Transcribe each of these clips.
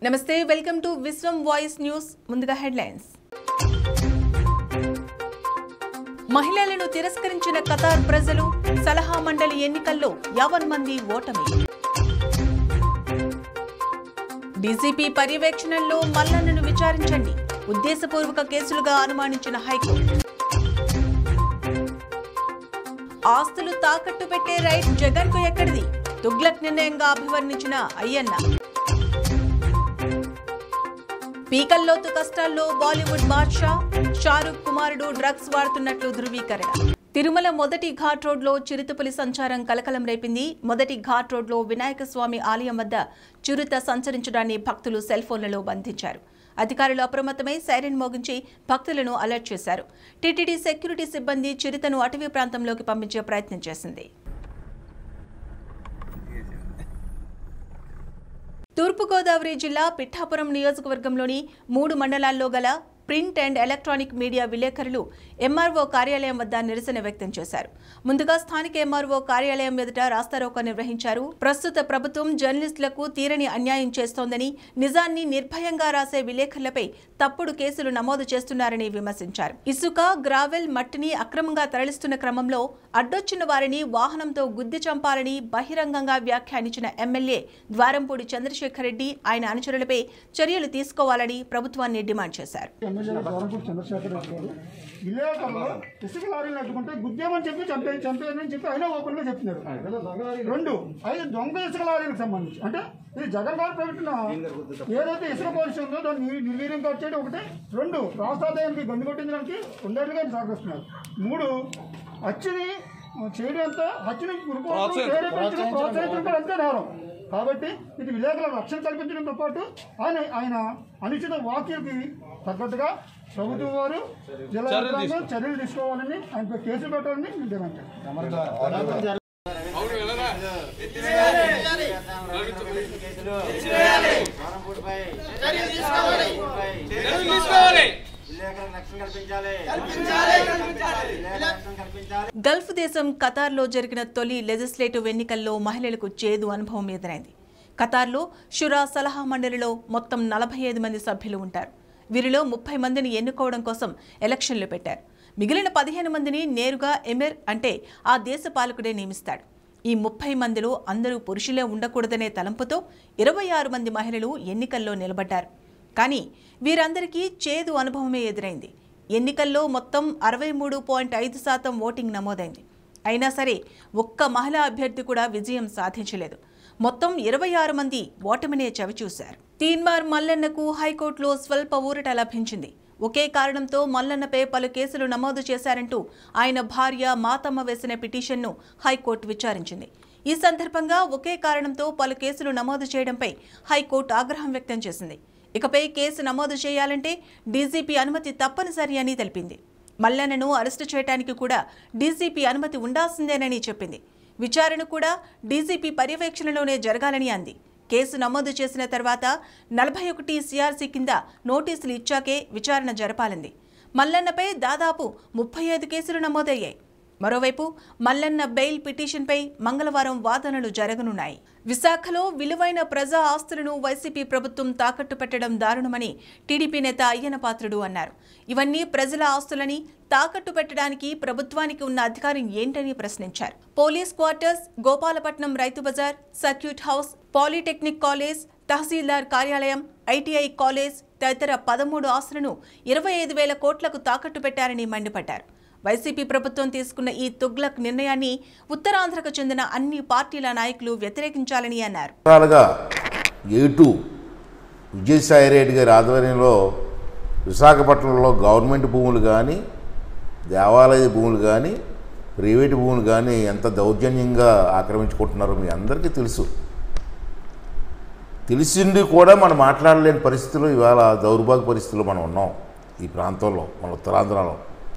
నమస్తే welcome to Vishwam voice news ముందుగా headlines మహిళలను తిరస్కరించిన ఖతార్ ప్రజలు సలహా మండలి ఎన్నికల్లో యావన్ మంది ఓటమి డీజీపీ పర్యవేక్షణలో మల్లన్నను విచారించండి ఉద్దేశపూర్వక కేసులుగా అనుమానించిన హైకోర్టు ఆస్తులు తాకట్టు పెట్టే రైట్ జగన్ కు ఎక్కడిది తుగ్లక్ నిర్ణయంగా అభివర్ణించిన అయ్యన్న పీకల్లోతు కష్టాల్లో బాలీవుడ్ బాద్షా షారూక్ కుమారుడు డ్రగ్స్ వాడుతున్నట్లు ధృవీకరణ తిరుమల మొదటి ఘాట్ రోడ్లో చిరుతపులి సంచారం కలకలం రేపింది మొదటి ఘాట్ రోడ్లో వినాయక స్వామి ఆలయం వద్ద చిరుత సంచరించడాన్ని భక్తులు సెల్ ఫోన్లలో బంధించారు అధికారులు అప్రమత్తమై సైరన్ మోగించి భక్తులను అలర్ట్ చేశారు టీటీడీ సెక్యూరిటీ సిబ్బంది చిరుతను అటవీ ప్రాంతంలోకి పంపించే ప్రయత్నం చేసింది తూర్పుగోదావరి జిల్లా పిఠాపురం నియోజకవర్గంలోని మూడు మండలాల్లో గల ప్రింట్ అండ్ ఎలక్ట్రానిక్ మీడియా విలేకరులు ఎంఆర్ఓ కార్యాలయం వద్ద నిరసన వ్యక్తం చేశారు ముందుగా స్థానిక ఎంఆర్ఓ కార్యాలయం ఎదుట రాస్తారోకో నిర్వహించారు ప్రస్తుత ప్రభుత్వం జర్నలిస్టులకు తీరని అన్యాయం చేస్తోందని నిజాన్ని నిర్భయంగా రాసే విలేకరులపై తప్పుడు కేసులు నమోదు చేస్తున్నారని విమర్శించారు ఇసుక గ్రావెల్ మట్టిని అక్రమంగా తరలిస్తున్న క్రమంలో అడ్డొచ్చిన వారిని వాహనంతో గుద్ది చంపాలని బహిరంగంగా వ్యాఖ్యానించిన ఎమ్మెల్యే ద్వారంపూడి చంద్రశేఖర్ రెడ్డి ఆయన అనుచరులపై చర్యలు తీసుకోవాలని ప్రభుత్వాన్ని డిమాండ్ చేశారు ఎమ్మెల్యే గౌరవపూడి చంద్రశేఖర్ రెడ్డి గారు విలేకరులు ఇసుక లారీలు అడ్డుకుంటే గుద్దేమని చెప్పి చంపే చంపేయని చెప్పి అయినా ఓపెన్గా చెప్తున్నారు రెండు ఐదు దొంగ ఇసుక లారీలకు సంబంధించి అంటే ఇది జగన్ గారు ప్రకటన ఏదైతే ఇసుక పాలసీ ఉందో దాన్ని నిర్- నిర్వీర్యం కాదు చేయడం ఒకటే రెండు రాష్ట్రాదాయానికి గండి కొట్టించడానికి రెండేళ్ళుగా సహకరిస్తున్నారు మూడు అచ్చిని చేయడం అంతా హత్యని గురుకోవడం ప్రేరేపించడం ప్రోత్సహించడం కూడా అంతే నేరం కాబట్టి ఇది విలేకరుల రక్షణ కల్పించడంతో పాటు ఆయన ఆయన అనుచిత వ్యాఖ్యలకి తగ్గట్టుగా ప్రభుత్వం వారు జిల్లా యంత్రాంగం చర్యలు తీసుకోవాలని ఆయనపై కేసులు పెట్టాలని మేము డిమాండ్ చేస్తాం విలేకరులకు రక్షణ కల్పించాలి విలేకరులకు రక్షణ కల్పించాలి గల్ఫ్ దేశం ఖతార్లో జరిగిన తొలి లెజిస్లేటివ్ ఎన్నికల్లో మహిళలకు చేదు అనుభవం ఎదురైంది ఖతార్లో షురా సలహా మండలిలో మొత్తం నలభై ఐదు మంది సభ్యులు ఉంటారు వీరిలో ముప్పై మందిని ఎన్నుకోవడం కోసం ఎలక్షన్లు పెట్టారు మిగిలిన పదిహేను మందిని నేరుగా ఎమిర్ అంటే ఆ దేశ పాలకుడే నియమిస్తాడు ఈ ముప్పై మందిలో అందరూ పురుషులే ఉండకూడదనే తలంపుతో ఇరవై ఆరు మంది మహిళలు ఎన్నికల్లో నిలబడ్డారు కానీ వీరందరికీ చేదు అనుభవమే ఎదురైంది ఎన్నికల్లో మొత్తం అరవై మూడు పాయింట్ ఐదు శాతం ఓటింగ్ నమోదైంది అయినా సరే ఒక్క మహిళా అభ్యర్థి కూడా విజయం సాధించలేదు మొత్తం ఇరవై ఆరు మంది ఓటమినే చవిచూశారు తీన్మార్ మల్లన్నకు హైకోర్టులో స్వల్ప ఊరట లభించింది ఒకే కారణంతో మల్లన్నపై పలు కేసులు నమోదు చేశారంటూ ఆయన భార్య మాతమ్మ వేసిన పిటిషన్ను హైకోర్టు విచారించింది ఈ సందర్భంగా ఒకే కారణంతో పలు కేసులు నమోదు చేయడంపై హైకోర్టు ఆగ్రహం వ్యక్తం చేసింది ఇకపై కేసు నమోదు చేయాలంటే డీజీపీ అనుమతి తప్పనిసరి అని తెలిపింది మల్లన్నను అరెస్టు చేయడానికి కూడా డీజీపీ అనుమతి ఉండాల్సిందేనని చెప్పింది విచారణ కూడా డీజీపీ పర్యవేక్షణలోనే జరగాలని అంది కేసు నమోదు చేసిన తర్వాత నలభై ఒకటి సిఆర్సీ కింద నోటీసులు ఇచ్చాకే విచారణ జరపాలంది మల్లన్నపై దాదాపు ముప్పై ఐదు కేసులు నమోదయ్యాయి మరోవైపు మల్లన్న బెయిల్ పిటిషన్పై మంగళవారం వాదనలు జరగనున్నాయి విశాఖలో విలువైన ప్రజా ఆస్తులను వైసీపీ ప్రభుత్వం తాకట్టు పెట్టడం దారుణమని టీడీపీ నేత అయ్యన పాత్రుడు అన్నారు ఇవన్నీ ప్రజల ఆస్తులని తాకట్టు పెట్టడానికి ప్రభుత్వానికి ఉన్న అధికారం ఏంటని ప్రశ్నించారు పోలీస్ క్వార్టర్స్ గోపాలపట్నం రైతు బజార్ సర్క్యూట్ హౌస్ పాలిటెక్నిక్ కాలేజ్ తహసీల్దార్ కార్యాలయం ఐటీఐ కాలేజ్ తదితర పదమూడు ఆస్తులను ఇరవై ఐదు వేల కోట్లకు తాకట్టు పెట్టారని మండిపడ్డారు వైసీపీ ప్రభుత్వం తీసుకున్న ఈ తుగ్లక్ నిర్ణయాన్ని ఉత్తరాంధ్రకు చెందిన అన్ని పార్టీల నాయకులు వ్యతిరేకించాలని అన్నారు రకాలుగా ఏటు విజయసాయి రెడ్డి గారి ఆధ్వర్యంలో విశాఖపట్నంలో గవర్నమెంట్ భూములు కానీ దేవాలయ భూములు కానీ ప్రైవేటు భూములు కానీ ఎంత దౌర్జన్యంగా ఆక్రమించుకుంటున్నారో మీ అందరికీ తెలుసు తెలిసింది కూడా మనం మాట్లాడలేని పరిస్థితులు ఇవాళ దౌర్భాగ్య పరిస్థితుల్లో మనం ఉన్నాం ఈ ప్రాంతంలో మన ఉత్తరాంధ్రలో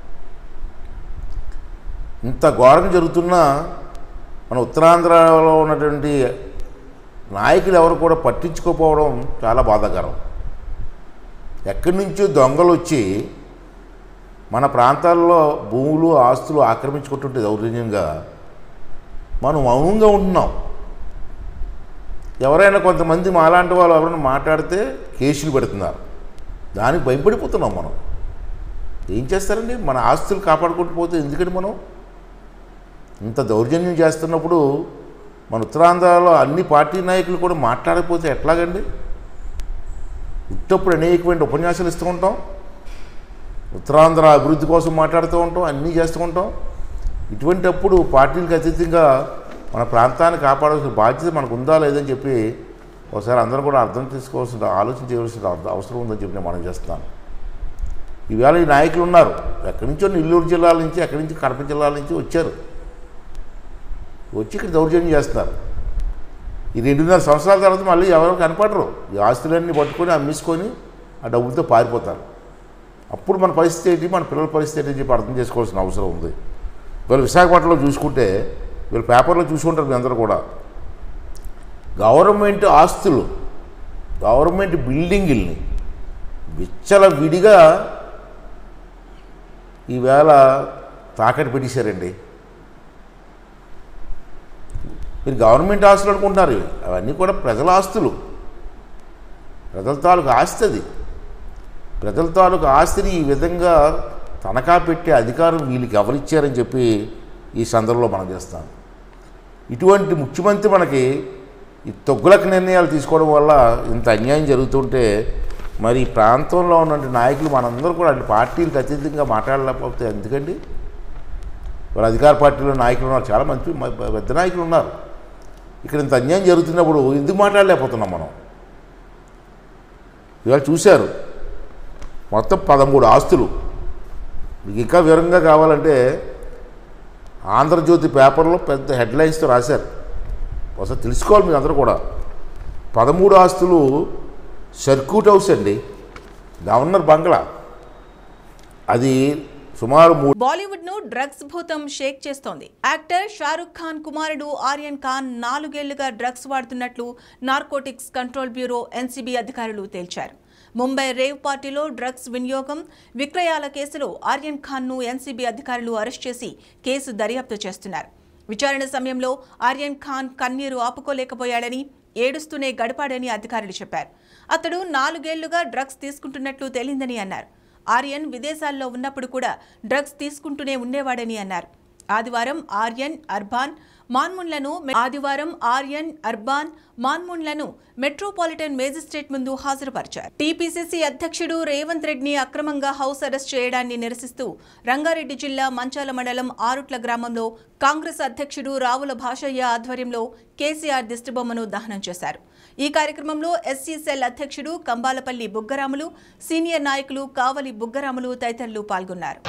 ఇంత ఘోరంగా జరుగుతున్నా మన ఉత్తరాంధ్రలో ఉన్నటువంటి నాయకులు ఎవరు కూడా పట్టించుకోకపోవడం చాలా బాధాకరం ఎక్కడి నుంచో దొంగలు వచ్చి మన ప్రాంతాల్లో భూములు ఆస్తులు ఆక్రమించుకుంటుంటే దౌర్జన్యంగా మనం మౌనంగా ఉంటున్నాం ఎవరైనా కొంతమంది మాలాంటి వాళ్ళు ఎవరైనా మాట్లాడితే కేసులు పెడుతున్నారు దానికి భయపడిపోతున్నాం మనం ఏం చేస్తారండి మన ఆస్తులు కాపాడుకుంటూ పోతే ఎందుకండి మనం ఇంత దౌర్జన్యం చేస్తున్నప్పుడు మన ఉత్తరాంధ్రలో అన్ని పార్టీ నాయకులు కూడా మాట్లాడకపోతే ఎట్లాగండి ఉత్తప్పుడు అనేకమైన ఉపన్యాసాలు ఇస్తూ ఉంటాం ఉత్తరాంధ్ర అభివృద్ధి కోసం మాట్లాడుతూ ఉంటాం అన్నీ చేస్తూ ఉంటాం ఇటువంటప్పుడు పార్టీలకు అతీతంగా మన ప్రాంతాన్ని కాపాడాల్సిన బాధ్యత మనకు ఉందా లేదని చెప్పి ఒకసారి అందరూ కూడా అర్థం చేసుకోవాల్సిన ఆలోచన చేయవలసిన అర్థ- అవసరం ఉందని చెప్పి నేను మనం చేస్తాను ఈవేళ ఈ నాయకులు ఉన్నారు ఎక్కడి నుంచో నెల్లూరు జిల్లాల నుంచి ఎక్కడి నుంచి కడప జిల్లాల నుంచి వచ్చారు వచ్చి ఇక్కడ దౌర్జన్యం చేస్తున్నారు ఈ రెండున్నర సంవత్సరాల తర్వాత మళ్ళీ ఎవరు కనపడరు ఈ ఆస్తులన్నీ పట్టుకొని అమ్మేసుకొని ఆ డబ్బులతో పారిపోతారు అప్పుడు మన పరిస్థితి ఏంటి మన పిల్లల పరిస్థితి ఏంటి అని చెప్పి అర్థం చేసుకోవాల్సిన అవసరం ఉంది వీళ్ళు విశాఖపట్నంలో చూసుకుంటే వీళ్ళు పేపర్లో చూసుకుంటారు మీ అందరూ కూడా గవర్నమెంట్ ఆస్తులు గవర్నమెంట్ బిల్డింగుల్ని విచ్చల విడిగా ఈవేళ తాకట్టు పెట్టేశారండి మీరు గవర్నమెంట్ ఆస్తులు అనుకుంటున్నారు ఇవి. అవన్నీ కూడా ప్రజల ఆస్తులు ప్రజల తాలూకు ఆస్తి అది ప్రజల తాలూకు ఆస్తిని ఈ విధంగా తనఖా పెట్టే అధికారం వీళ్ళకి ఎవరిచ్చారని చెప్పి ఈ సందర్భంలో మనం చేస్తాం ఇటువంటి ముఖ్యమంత్రి మనకి ఈ తొగ్గులకు నిర్ణయాలు తీసుకోవడం వల్ల ఇంత అన్యాయం జరుగుతుంటే మరి ఈ ప్రాంతంలో ఉన్న నాయకులు మనందరూ కూడా అటు పార్టీలకు అతీతంగా మాట్లాడలేకపోతే ఎందుకండి వాళ్ళ అధికార పార్టీలో నాయకులు ఉన్నారు చాలా మంచి మ- పెద్ద నాయకులు ఉన్నారు ఇక్కడ ఇంత అన్యాయం జరుగుతున్నప్పుడు ఎందుకు మాట్లాడలేకపోతున్నాం మనం ఇవాళ చూశారు మొత్తం పదమూడు ఆస్తులు మీకు ఇంకా వివరంగా కావాలంటే ఆంధ్రజ్యోతి పేపర్లో పెద్ద హెడ్లైన్స్తో రాశారు ఒకసారి తెలుసుకోవాలి మీరు అందరూ కూడా పదమూడు ఆస్తులు సర్క్యూట్ హౌస్ అండి గవర్నర్ బంగ్లా అది సుమారు మూడు బాలీవుడ్ ను డ్రగ్స్ భూతం షేక్ చేస్తోంది యాక్టర్ షారుఖ్ ఖాన్ కుమారుడు ఆర్యన్ ఖాన్ నాలుగేళ్లుగా డ్రగ్స్ వాడుతున్నట్లు నార్కోటిక్స్ కంట్రోల్ బ్యూరో ఎన్సీబీ అధికారులు తేల్చారు ముంబై రేవ్ పార్టీలో డ్రగ్స్ వినియోగం విక్రయాల కేసులో ఆర్యన్ ఖాన్ ను ఎన్సీబీ అధికారులు అరెస్ట్ చేసి కేసు దర్యాప్తు చేస్తున్నారు విచారణ సమయంలో ఆర్యన్ ఖాన్ కన్నీరు ఆపుకోలేకపోయాడని ఏడుస్తూనే గడిపాడని అధికారులు చెప్పారు అతడు నాలుగేళ్లుగా డ్రగ్స్ తీసుకుంటున్నట్లు తేలిందని అన్నారు ఆర్యన్ విదేశాల్లో ఉన్నప్పుడు కూడా డ్రగ్స్ తీసుకుంటూనే ఉండేవాడని అన్నారు ఆదివారం ఆర్యన్ అర్బాన్ మాన్మున్లను ఆదివారం ఆర్యన్ అర్బాన్ మాన్మున్లను మెట్రోపాలిటన్ మేజిస్ట్రేట్ ముందు హాజరుపరిచారు టీపీసీసీ అధ్యక్షుడు రేవంత్ రెడ్డిని అక్రమంగా హౌస్ అరెస్ట్ చేయడాన్ని నిరసిస్తూ రంగారెడ్డి జిల్లా మంచాల మండలం ఆరుట్ల గ్రామంలో కాంగ్రెస్ అధ్యక్షుడు రావుల భాషయ్య ఆధ్వర్యంలో కేసీఆర్ దిష్టిబొమ్మను దహనం చేశారు ఈ కార్యక్రమంలో ఎస్సీ సెల్ అధ్యక్షుడు కంబాలపల్లి బుగ్గరాములు సీనియర్ నాయకులు కావలి బుగ్గరాములు తదితరులు పాల్గొన్నారు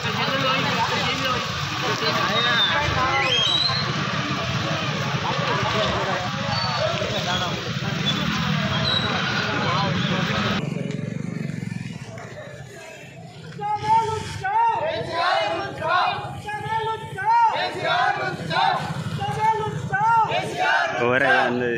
ఎవరయ్యా అన్నది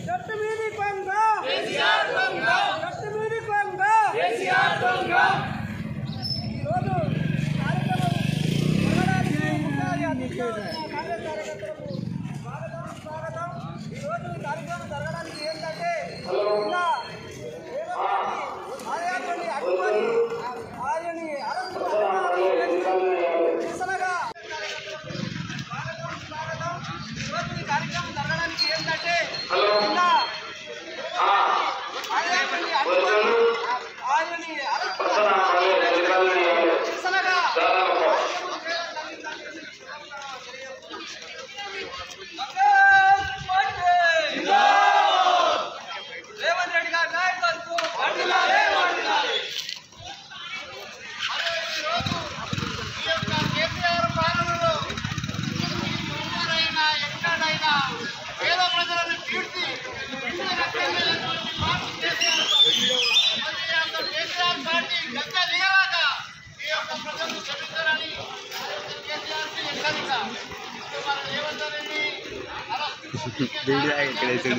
వీడియో ఎక్కడ వేసింది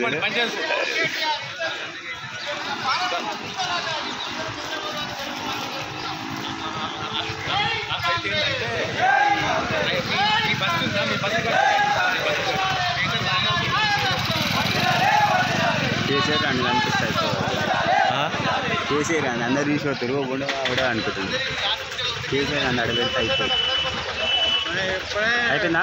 మీ బస్సు కేసీఆర్ అని కనిపిస్తాయి కేసీఆర్ అని అందరు తీసిపోతారు గుండె కూడా అనుకుంటుంది కేసీఆర్ అని అడగడితే అయిపోతుంది అయిపోయిందా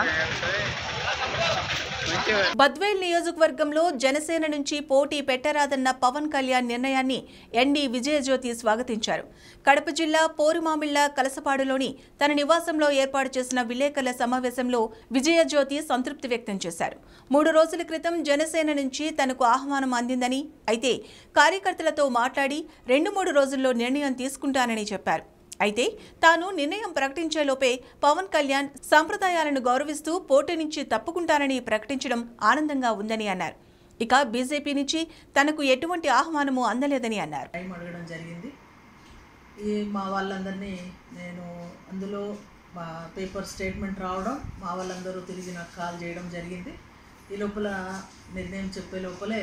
బద్వేల్ నియోజకవర్గంలో జనసేన నుంచి పోటీ పెట్టరాదన్న పవన్ కళ్యాణ్ నిర్ణయాన్ని ఎన్డీ విజయజ్యోతి స్వాగతించారు కడప జిల్లా పోరుమామిళ్ల కలసపాడులోని తన నివాసంలో ఏర్పాటు చేసిన విలేకరుల సమావేశంలో విజయజ్యోతి సంతృప్తి వ్యక్తం చేశారు మూడు రోజుల క్రితం జనసేన నుంచి తనకు ఆహ్వానం అందిందని అయితే కార్యకర్తలతో మాట్లాడి రెండు మూడు రోజుల్లో నిర్ణయం తీసుకుంటానని చెప్పారు అయితే తాను నిర్ణయం ప్రకటించేలోపే పవన్ కళ్యాణ్ సంప్రదాయాలను గౌరవిస్తూ పోటీ నుంచి తప్పుకుంటానని ప్రకటించడం ఆనందంగా ఉందని అన్నారు ఇక బీజేపీ నుంచి తనకు ఎటువంటి ఆహ్వానము అందలేదని అన్నారు టైం అడగడం జరిగింది ఈ మా వాళ్ళందరినీ నేను అందులో మా పేపర్ స్టేట్మెంట్ రావడం మా వాళ్ళందరూ తిరిగి నాకు కాల్ చేయడం జరిగింది ఈ లోపల నిర్ణయం చెప్పే లోపలే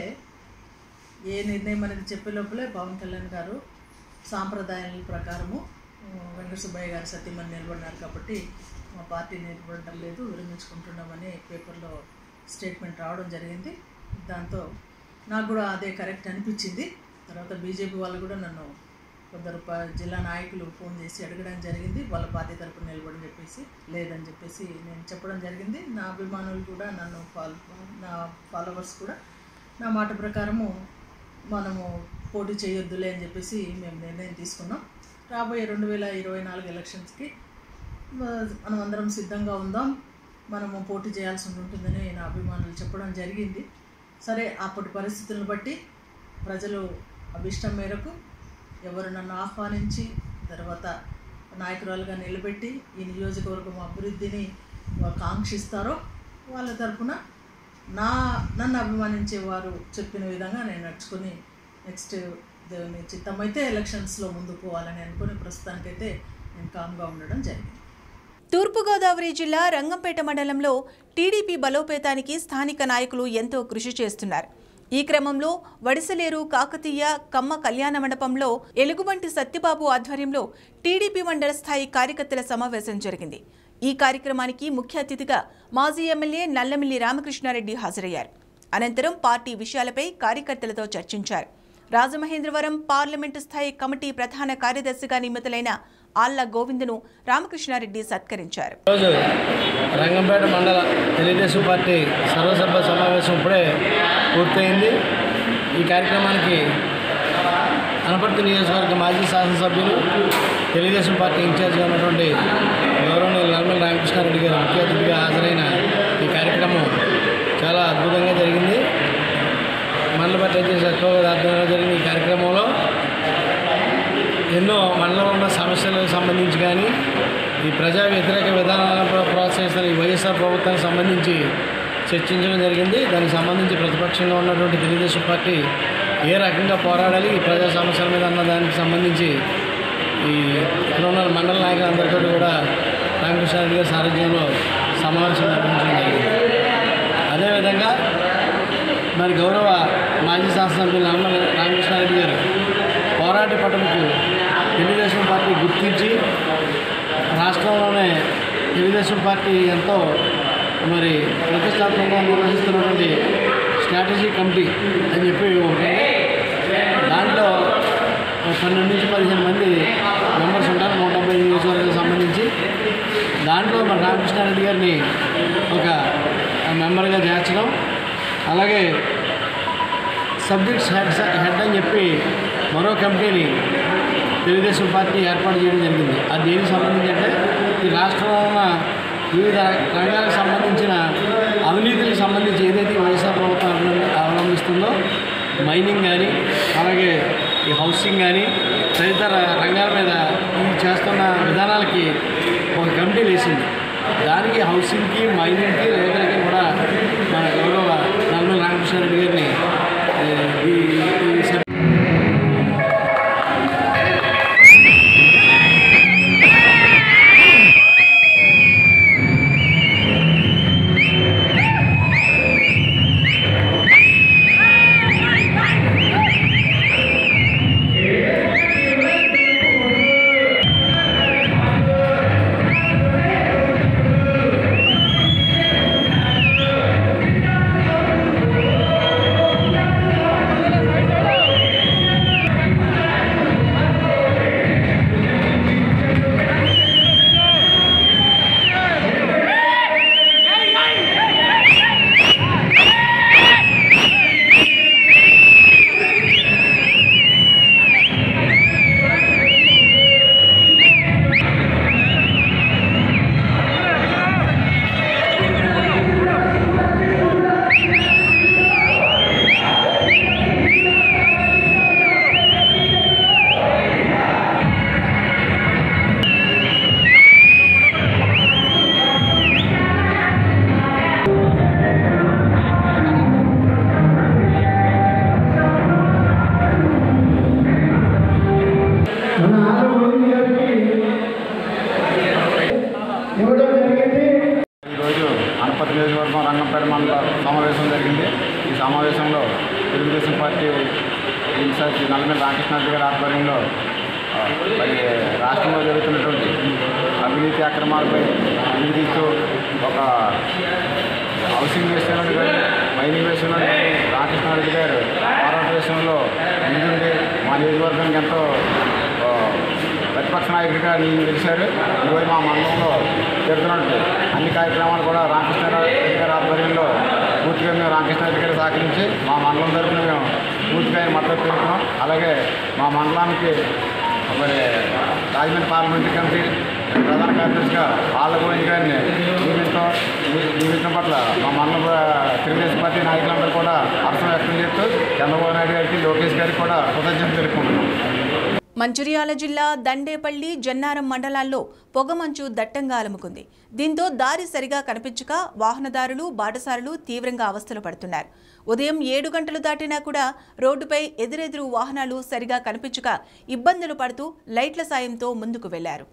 ఏ నిర్ణయం అనేది చెప్పే లోపలే పవన్ కళ్యాణ్ గారు సాంప్రదాయాల ప్రకారము ఆ, వెంకట సుబ్బయ్య గారు సత్యమని నిలబడినారు కాబట్టి మా పార్టీ నిలబడటం లేదు విరమించుకుంటున్నామని పేపర్లో స్టేట్మెంట్ రావడం జరిగింది దాంతో నాకు కూడా అదే కరెక్ట్ అనిపించింది తర్వాత బీజేపీ వాళ్ళు కూడా నన్ను కొందరు ప- జిల్లా నాయకులు ఫోన్ చేసి అడగడం జరిగింది వాళ్ళ పార్టీ తరపున నిలబడని చెప్పేసి లేదని చెప్పేసి నేను చెప్పడం జరిగింది నా అభిమానులు కూడా నన్ను ఫాలో నా ఫాలోవర్స్ కూడా నా మాట ప్రకారము మనము పోటీ చేయొద్దులే అని చెప్పేసి మేము నిర్ణయం తీసుకున్నాం రాబోయే రెండు వేల ఇరవై నాలుగు ఎలక్షన్స్కి మనం అందరం సిద్ధంగా ఉందాం మనము పోటీ చేయాల్సి ఉంటుందని నా అభిమానులు చెప్పడం జరిగింది సరే అప్పటి పరిస్థితులను బట్టి ప్రజలు అభిష్టం మేరకు ఎవరు నన్ను ఆహ్వానించి తర్వాత నాయకురాలుగా నిలబెట్టి ఈ నియోజకవర్గం అభివృద్ధిని కాంక్షిస్తారో వాళ్ళ తరపున నా నన్ను అభిమానించే వారు చెప్పిన విధంగా నేను నడుచుకొని నెక్స్ట్ దేవుని చిత్తమైతే ఎలక్షన్స్లో ముందుకు పోవాలని అనుకుని ప్రస్తుతానికైతే నేను కామ్గా ఉండడం జరిగింది తూర్పుగోదావరి జిల్లా రంగంపేట మండలంలో టీడీపీ బలోపేతానికి స్థానిక నాయకులు ఎంతో కృషి చేస్తున్నారు ఈ క్రమంలో వడిసలేరు కాకతీయ కమ్మ కళ్యాణ మండపంలో ఎలుగుబంటి సత్యబాబు ఆధ్వర్యంలో టీడీపీ మండల స్థాయి కార్యకర్తల సమావేశం జరిగింది ఈ కార్యక్రమానికి ముఖ్య అతిథిగా మాజీ ఎమ్మెల్యే నల్లమిల్లి రామకృష్ణారెడ్డి హాజరయ్యారు అనంతరం పార్టీ విషయాలపై కార్యకర్తలతో చర్చించారు రాజమహేంద్రవరం పార్లమెంటు స్థాయి కమిటీ ప్రధాన కార్యదర్శిగా నియమితులైన ఆళ్ల గోవిందును రామకృష్ణారెడ్డి సత్కరించారు ఈరోజు రంగంపేట మండల తెలుగుదేశం పార్టీ సర్వసభ్య సమావేశం ఇప్పుడే పూర్తయింది ఈ కార్యక్రమానికి అనపర్తి నియోజకవర్గ మాజీ శాసనసభ్యులు తెలుగుదేశం పార్టీ ఇన్ఛార్జిగా ఉన్నటువంటి గౌరవనీయులు నల్మల రామకృష్ణారెడ్డి గారు ముఖ్య అతిథిగా హాజరైన ఈ కార్యక్రమం చాలా అద్భుతంగా జరిగింది మండల పార్టీ చేసే ఎక్కువగా ఆధ్వర్యంలో జరిగిన ఈ కార్యక్రమంలో ఎన్నో మండలంలో ఉన్న సమస్యలకు సంబంధించి కానీ ఈ ప్రజా వ్యతిరేక విధానాలను ప్ర- ప్రోత్సహిస్తున్న ఈ వైఎస్ఆర్ ప్రభుత్వానికి సంబంధించి చర్చించడం జరిగింది దానికి సంబంధించి ప్రతిపక్షంలో ఉన్నటువంటి తెలుగుదేశం పార్టీ ఏ రకంగా పోరాడాలి ఈ ప్రజా సమస్యల మీద అన్న దానికి సంబంధించి ఈ ఇక్కడ ఉన్న మండల నాయకులందరితో కూడా రామకృష్ణారెడ్డి గారి సారథ్యంలో సమావేశం నిర్వహించడం జరిగింది అదేవిధంగా మరి గౌరవ మాజీ శాసనసభ్యులు నల్లమల రామకృష్ణారెడ్డి గారు పోరాట పటముకు తెలుగుదేశం పార్టీ గుర్తించి రాష్ట్రంలోనే తెలుగుదేశం పార్టీ ఎంతో మరి ప్రతిష్టాత్మకంగా నిర్వహిస్తున్నటువంటి స్ట్రాటజీ కమిటీ అని చెప్పి ఒకటి ఉంది. దాంట్లో ఒక పన్నెండు నుంచి పదిహేను మంది మెంబర్స్ ఉంటారు నూట డెబ్బై నియోజకవర్గాలకు సంబంధించి దాంట్లో మరి రామకృష్ణారెడ్డి గారిని ఒక మెంబర్గా చేర్చడం అలాగే సబ్జెక్ట్స్ హెడ్ హెడ్ అని చెప్పి మరో కమిటీని తెలుగుదేశం పార్టీ ఏర్పాటు చేయడం జరిగింది అది దేనికి సంబంధించి అంటే ఈ రాష్ట్రంలో ఉన్న వివిధ రంగాలకు సంబంధించిన అవినీతికి సంబంధించి ఏదైతే ఈ వైఎస్ఆర్ ప్రభుత్వం అవలం- అవలంబిస్తుందో మైనింగ్ కానీ అలాగే ఈ హౌసింగ్ కానీ తదితర రంగాల మీద ఈ చేస్తున్న విధానాలకి ఒక కమిటీ వేసింది దానికి హౌసింగ్కి మైనింగ్కి రైతులకి కూడా మన గౌరవ నల్లమల రామకృష్ణారెడ్డి గారిని ఏ, ఈ ఈ సభ మండల సమావేశం జరిగింది ఈ సమావేశంలో తెలుగుదేశం పార్టీ ఇన్ఛార్జి నల్లమల్లి రామకృష్ణారెడ్డి గారి ఆధ్వర్యంలో ఆ, మరి రాష్ట్రంలో జరుగుతున్నటువంటి అవినీతి అక్రమాలపై నిలదీస్తూ ఒక హౌసింగ్ విషయంలో కానీ మైనింగ్ విషయంలో కానీ రామకృష్ణారెడ్డి గారు పోరాట విషయంలో ముందుండి మా నియోజకవర్గానికి ఎంతో ఆ, ప్రతిపక్ష నాయకుడిగా నేను గెలిచారు ఈరోజు మా మండలంలో జరుగుతున్నట్టు అన్ని కార్యక్రమాలు కూడా రామకృష్ణారెడ్డి గారి ఆధ్వర్యంలో పూర్తిగా మేము రామకృష్ణారెడ్డి గారు సహకరించి మా మండలం తరఫున మేము పూర్తిగా ఆయన మద్దతు తెలుపుతున్నాం అలాగే మా మండలానికి మరి రాజమండ్రి పార్లమెంటరీ కమిటీ ప్రధాన కార్యదర్శిగా ఆళ్ళగోవింద్ గారిని నియమించడం నియమించడం పట్ల మా మండల తెలుగుదేశం పార్టీ నాయకులందరూ కూడా హర్షం వ్యక్తం చేస్తూ చంద్రబాబు నాయుడు గారికి లోకేష్ గారికి కూడా కృతజ్ఞతలు తెలుపుకుంటున్నాం మంచిర్యాల జిల్లా దండేపల్లి జన్నారం మండలాల్లో పొగమంచు దట్టంగా అలుముకుంది దీంతో దారి సరిగా కనిపించక వాహనదారులు బాటసారులు తీవ్రంగా అవస్థలు పడుతున్నారు ఉదయం ఏడు గంటలు దాటినా కూడా రోడ్డుపై ఎదురెదురు వాహనాలు సరిగా కనిపించక ఇబ్బందులు పడుతూ లైట్ల సాయంతో ముందుకు వెళ్లారు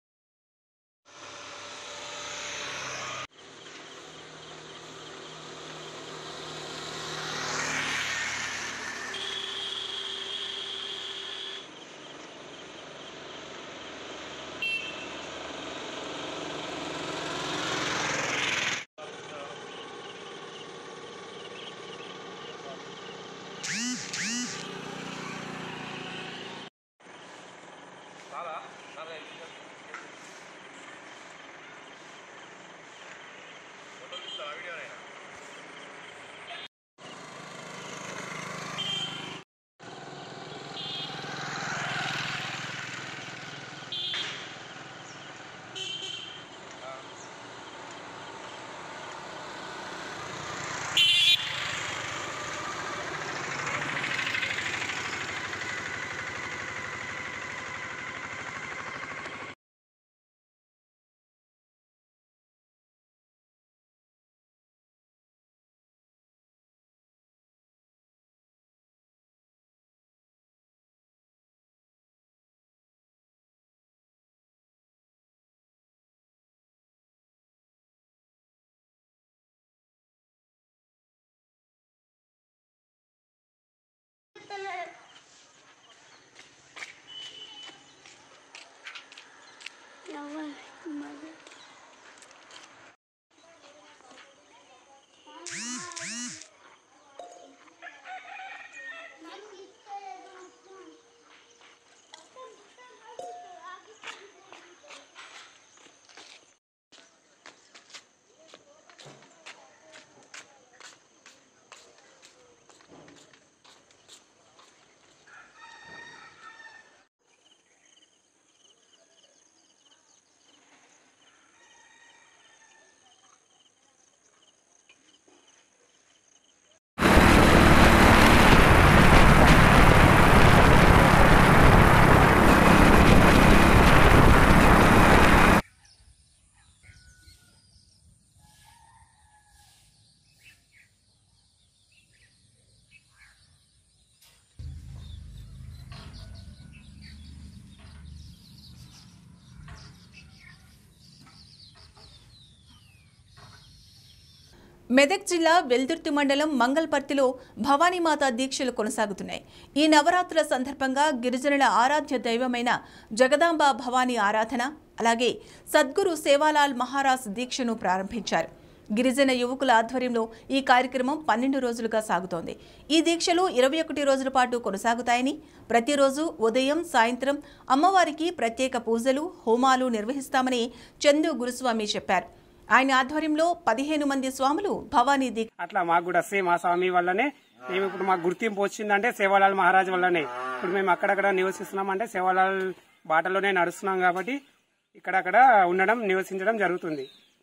మెదక్ జిల్లా వెల్దుర్తి మండలం మంగల్పర్తిలో భవానీమాత దీక్షలు కొనసాగుతున్నాయి ఈ నవరాత్రుల సందర్భంగా గిరిజనుల ఆరాధ్య దైవమైన జగదాంబ భవానీ ఆరాధన అలాగే సద్గురు సేవాలాల్ మహారాజ్ దీక్షను ప్రారంభించారు గిరిజన యువకుల ఆధ్వర్యంలో ఈ కార్యక్రమం పన్నెండు రోజులుగా సాగుతోంది ఈ దీక్షలు ఇరవై ఒకటి రోజుల పాటు కొనసాగుతాయని ప్రతిరోజు ఉదయం సాయంత్రం అమ్మవారికి ప్రత్యేక పూజలు హోమాలు నిర్వహిస్తామని చందు గురుస్వామి చెప్పారు ఆయన ఆధ్వర్యంలో పదిహేను మంది స్వాములు భవానీ దీక్ష అట్లా మాకు కూడా సేమ్ ఆ స్వామి వల్లనే మేము ఇప్పుడు మాకు గుర్తింపు వచ్చిందంటే సేవాలాల్ మహారాజ్ వల్లనే ఇప్పుడు మేము అక్కడక్కడ నివసిస్తున్నాం అంటే సేవాలాల్ బాటలోనే నడుస్తున్నాం కాబట్టి ఇక్కడక్కడ ఉండడం నివసించడం జరుగుతుంది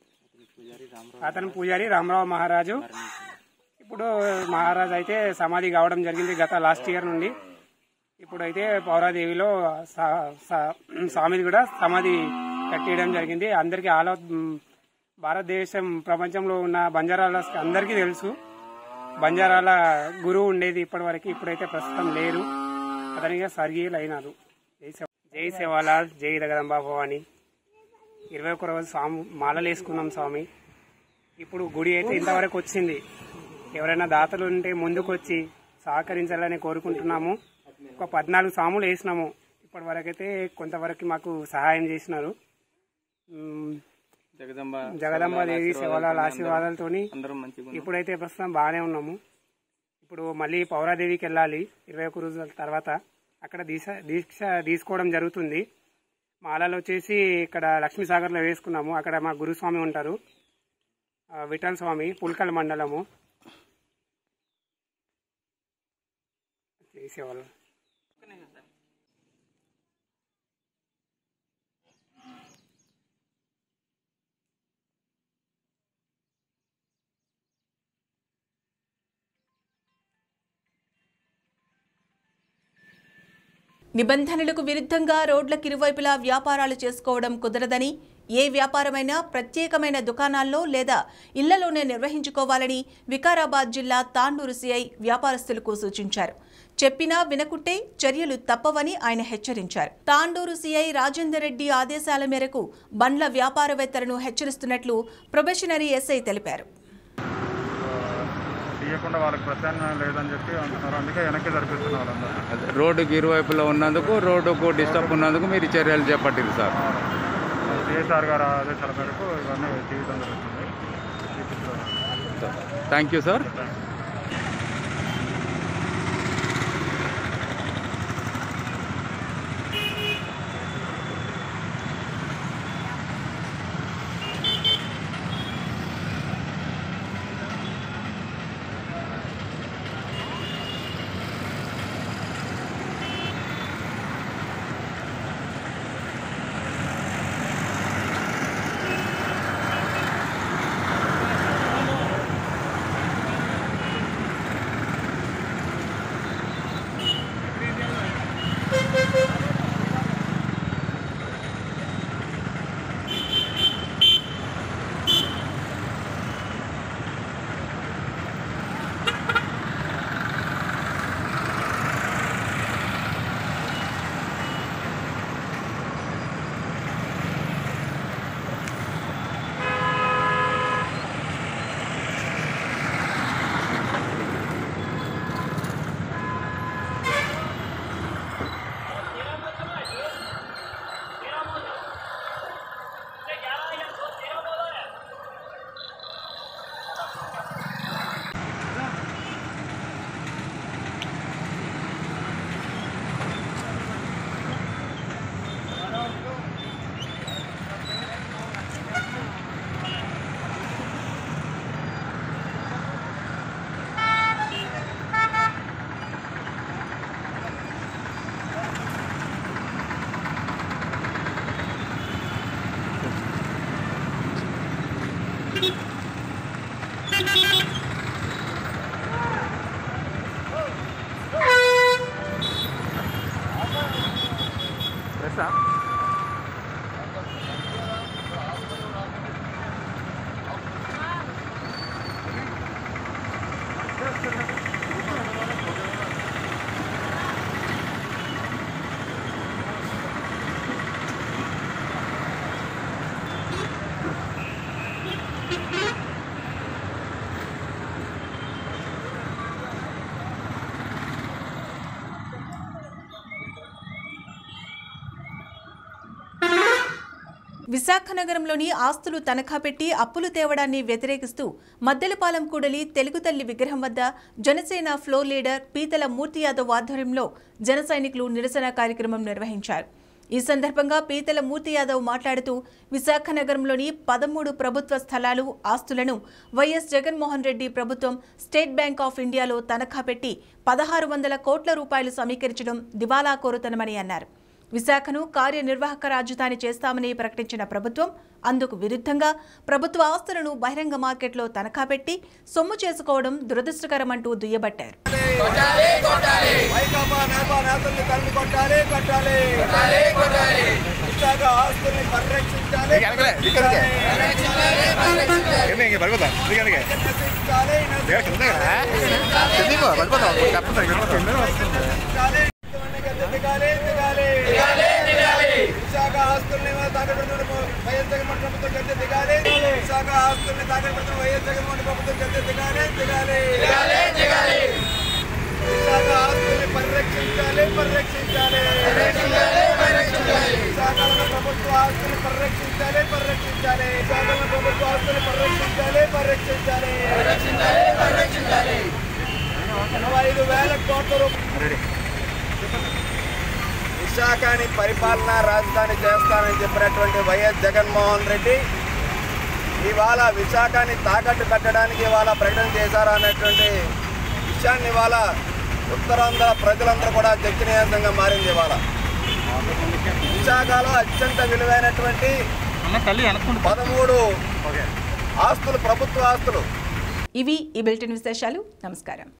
అతను పూజారి రామరావు మహారాజు ఇప్పుడు మహారాజ్ అయితే సమాధి కావడం జరిగింది గత లాస్ట్ ఇయర్ నుండి ఇప్పుడైతే పౌరాదేవిలో సా- సా- స్వామిది కూడా సమాధి కట్టేయడం జరిగింది అందరికీ ఆల్ ఓవర్, మ్, భారతదేశం ప్రపంచంలో ఉన్న బంజారాల అందరికీ తెలుసు బంజారాల గురువు ఉండేది ఇప్పటి వరకు ఇప్పుడైతే ప్రస్తుతం లేరు అతనిగా స్వర్గీయులు అయినారు జై సేవ- జై సేవాలాల్ జై జగదంబా భవాని ఇరవై ఒక్క రోజు స్వామి మాలలు వేసుకున్నాం స్వామి ఇప్పుడు గుడి అయితే ఇంతవరకు వచ్చింది ఎవరైనా దాతలు ఉంటే ముందుకు వచ్చి సహకరించాలని కోరుకుంటున్నాము ఒక పద్నాలుగు సాములు వేసినాము ఇప్పటి వరకైతే కొంతవరకు మాకు సహాయం చేసినారు ఉమ్, జగదంబ జగదంబ దేవి శివలాల ఆశీర్వాదాలతోని అందరం మంచిగా ఉన్నాం. ఇప్పుడైతే ప్రస్తుతం బాగానే ఉన్నాము ఇప్పుడు మళ్ళీ పౌరాదేవికి వెళ్ళాలి ఇరవై ఒక్క రోజుల తర్వాత అక్కడ దీక్ష దీక్ష తీసుకోవడం జరుగుతుంది మాలలు వచ్చేసి ఇక్కడ లక్ష్మీసాగర్లో వేసుకున్నాము అక్కడ మా గురుస్వామి ఉంటారు ఆ, విఠల్ స్వామి పుల్కల్ మండలము చేసేవాళ్ళు నిబంధనలకు విరుద్ధంగా రోడ్లకు ఇరువైపులా వ్యాపారాలు చేసుకోవడం కుదరదని ఏ వ్యాపారమైనా ప్రత్యేకమైన దుకాణాల్లో లేదా ఇళ్లలోనే నిర్వహించుకోవాలని వికారాబాద్ జిల్లా తాండూరు సిఐ వ్యాపారస్తులకు సూచించారు చెప్పినా వినకుంటే చర్యలు తప్పవని ఆయన హెచ్చరించారు తాండూరు సిఐ రాజేందర్ రెడ్డి ఆదేశాల మేరకు బండ్ల వ్యాపారవేత్తలను హెచ్చరిస్తున్నట్లు ప్రొబెషనరీ ఎస్ఐ తెలిపారు తీయకుండా వాళ్ళకి ప్రత్యామ్నాయం లేదని చెప్పి అంటున్నారు అందుకే వెనక్కి జరిపిస్తున్నారు వాళ్ళందరూ అదే రోడ్డుకి ఇరువైపులా ఉన్నందుకు రోడ్డుకు డిస్టర్బ్ ఉన్నందుకు మీరు చర్యలు చేపట్టింది సార్ సిఎస్ఆర్ గారు ఆదేశాల మేరకు ఇవన్నీ తీయడం జరుగుతుంది థ్యాంక్ యూ సార్ విశాఖ నగరంలోని ఆస్తులు తనఖా పెట్టి అప్పులు తేవడాన్ని వ్యతిరేకిస్తూ మద్దెలపాలెం కూడలి తెలుగు తల్లి విగ్రహం వద్ద జనసేన ఫ్లోర్ లీడర్ పీతల మూర్తి యాదవ్ ఆధ్వర్యంలో జన సైనికులు నిరసన కార్యక్రమం నిర్వహించారు ఈ సందర్భంగా పీతల మూర్తి యాదవ్ మాట్లాడుతూ విశాఖ నగరంలోని పదమూడు ప్రభుత్వ స్థలాలు ఆస్తులను వైఎస్ జగన్మోహన్ రెడ్డి ప్రభుత్వం స్టేట్ బ్యాంక్ ఆఫ్ ఇండియాలో తనఖా పెట్టి పదహారు వందల కోట్ల రూపాయలు సమీకరించడం దివాలా కోరుతనమని అన్నారు విశాఖను కార్యనిర్వాహక రాజధాని చేస్తామని ప్రకటించిన ప్రభుత్వం అందుకు విరుద్ధంగా ప్రభుత్వ ఆస్తులను బహిరంగ మార్కెట్లో తనఖా పెట్టి సొమ్ము చేసుకోవడం దురదృష్టకరమంటూ దుయ్యబట్టారు వైకాపా నేపా నేతల్ని తల్లి కొట్టాలి కొట్టాలి విశాఖ ఆస్తుల్ని పరిరక్షించాలి విశాఖ ఆస్తుల్ని తాకట్టు వైఎస్ జగన్మోహన్ ప్రభుత్వం గద్దె దిగాలి విశాఖ ఆస్తుల్ని తాకట్టు పెడుతున్న వైఎస్ జగన్మోహన్ ప్రభుత్వం గద్దె దిగాలి దిగాలి దిగాలి విశాఖ ఆస్తుల్ని పరిరక్షించాలి పరిరక్షించాలి విశాఖలో ప్రభుత్వ ఆస్తుల్ని పరిరక్షించాలి పరిరక్షించాలి విశాఖలో ప్రభుత్వ ఆస్తుల్ని పరిరక్షించాలి పరిరక్షించాలి ఇరవై ఐదు వేల కోట్ల రూపాయలు విశాఖని పరిపాలనా రాజధాని చేస్తానని చెప్పినటువంటి వైఎస్ జగన్మోహన్ రెడ్డి ఇవాళ విశాఖని తాకట్టు పెట్టడానికి ఇవాళ ప్రకటన చేశారు అన్నటువంటి విషయాన్ని ఇవాళ ఉత్తరాంధ్ర ప్రజలందరూ కూడా చర్చనీయాంశంగా మారింది ఇవాళ విశాఖలో అత్యంత విలువైనటువంటి పదమూడు ఆస్తులు ప్రభుత్వ ఆస్తులు ఇవి ఈ బులెటిన్ విశేషాలు నమస్కారం